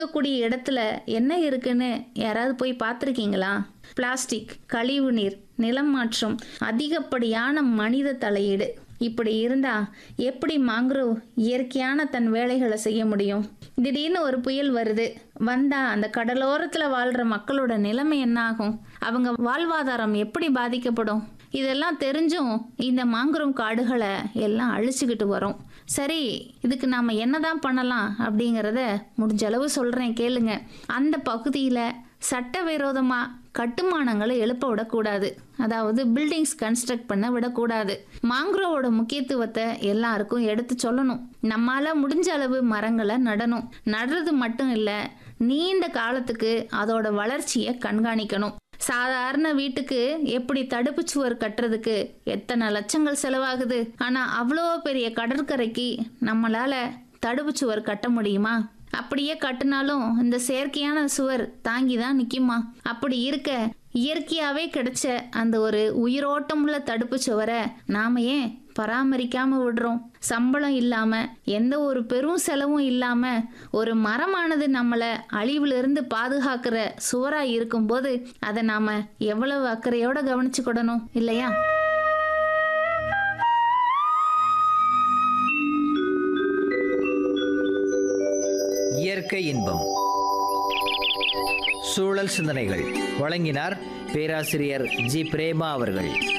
இருக்கக்கூடிய இடத்துல என்ன இருக்குன்னு யாராவது போய் பார்த்துருக்கீங்களா பிளாஸ்டிக் கழிவுநீர் நிலம் மாற்றம் அதிகப்படியான மனித தலையீடு இப்படி இருந்தா எப்படி மாங்குரோவ் இயற்கையான தன் வேலைகளை செய்ய முடியும் திடீர்னு ஒரு புயல் வருது வந்தா அந்த கடலோரத்துல வாழ்ற மக்களோட நிலைமை என்ன ஆகும் அவங்க வாழ்வாதாரம் எப்படி பாதிக்கப்படும் இதெல்லாம் தெரிஞ்சும் இந்த மாங்குரோவ் காடுகளை எல்லாம் அழிச்சுக்கிட்டு வரோம் சரி இதுக்கு நாம என்னதான் பண்ணலாம் அப்படிங்கிறத முடிஞ்ச அளவு சொல்றேன் கேளுங்க அந்த பகுதியில சட்டவிரோதமா கட்டுமானங்களை எழுப்ப விடக்கூடாது அதாவது பில்டிங்ஸ் கன்ஸ்ட்ரக்ட் பண்ண விடக்கூடாது மாங்குரோவோட முக்கியத்துவத்தை எல்லாருக்கும் எடுத்து சொல்லணும் நம்மால முடிஞ்ச அளவு மரங்களை நடணும் நடுறது மட்டும் இல்லை நீண்ட காலத்துக்கு அதோட வளர்ச்சியை கண்காணிக்கணும் சாதாரண வீட்டுக்கு எப்படி தடுப்பு சுவர் கட்டுறதுக்கு எத்தனை லட்சங்கள் செலவாகுது ஆனா அவ்வளோ பெரிய கடற்கரைக்கு நம்மளால தடுப்பு சுவர் கட்ட முடியுமா அப்படியே கட்டினாலும் இந்த செயற்கையான சுவர் தாங்கி தான் நிக்குமா அப்படி இருக்க இயற்கையாவே கிடைச்ச அந்த ஒரு உயிரோட்டமுள்ள தடுப்பு சுவரை நாம ஏன் பராமரிக்காம விடுறோம் சம்பளம் இல்லாம எந்த ஒரு பெரும் செலவும் இல்லாம ஒரு மரமானது நம்மள அழிவிலிருந்து பாதுகாக்கிற சுவரா இருக்கும்போது அதை நாம எவ்வளவு அக்கறையோட கவனிச்சுக்கிடணும் இல்லையா இயற்கை இன்பம் சூழல் சிந்தனைகள் வழங்கினார் பேராசிரியர் ஜி பிரேமா அவர்கள்